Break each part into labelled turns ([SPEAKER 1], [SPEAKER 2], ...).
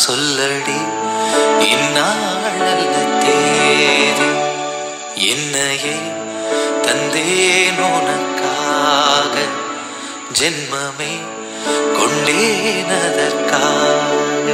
[SPEAKER 1] சொல்லடி இந்நாளல்ல தேதி என்னையே தந்தேன் உனக்காக ஜென்மமே கொண்டேன் அதற்காக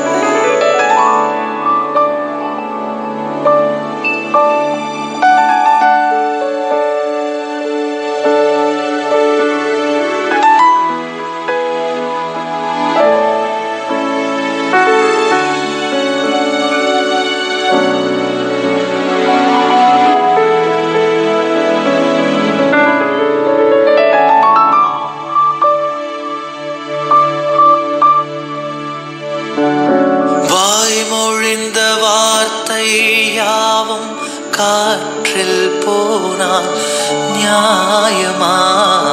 [SPEAKER 1] வாய்மொழிந்த வார்த்தை யாவும் காற்றில் போனா நியாயமா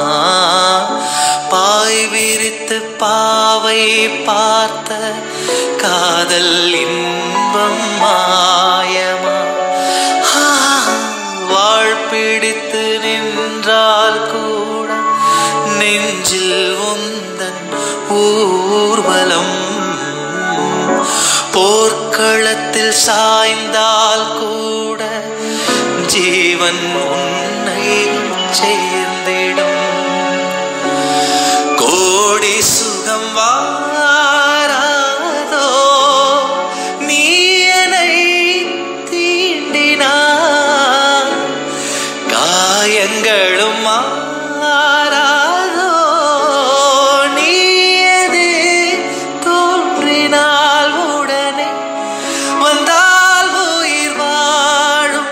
[SPEAKER 1] பாய் விரித்து பாவை பார்த்த காதல் இன்பம் மாயமா ஆ, வாழ் பிடித்து நின்றால் கூட நெஞ்சில் உந்தன் ஊர்வலம் போர்க்களத்தில் சாய்ந்தால் கூட ஜீவன் உன்னை சேர்ந்திடும் கோடி சுகம் வாராதோ நீ என்னை தீண்டினான் காயங்களும் மாறாதோ நீ எது தோன்றினால் உடனே வந்தால் உயிர் வாழும்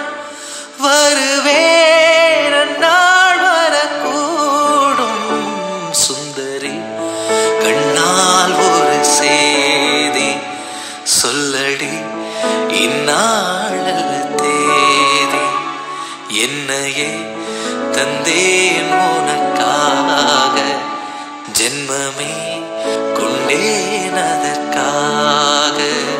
[SPEAKER 1] வருவேன் நாள் வரக்கூடும் சுந்தரி கண்ணால் ஒரு சேதி சொல்லடி இந்நாளல்ல தேதி என்னையே தந்தேன் உனக்காக ஜென்மமே கொண்டேன் அதற்காக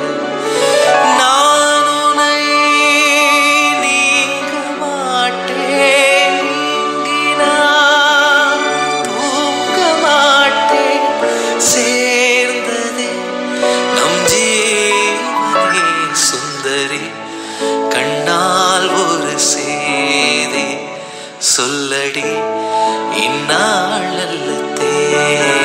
[SPEAKER 1] நான் உன்னை நீங்க மாட்டேன் நீங்கினால் தூங்க மாட்டேன் சேர்ந்ததே நம் ஜீவனே சுந்தரி கண்ணால் ஒரு சேதி சொல்லடி இந்நாளல்ல தேதி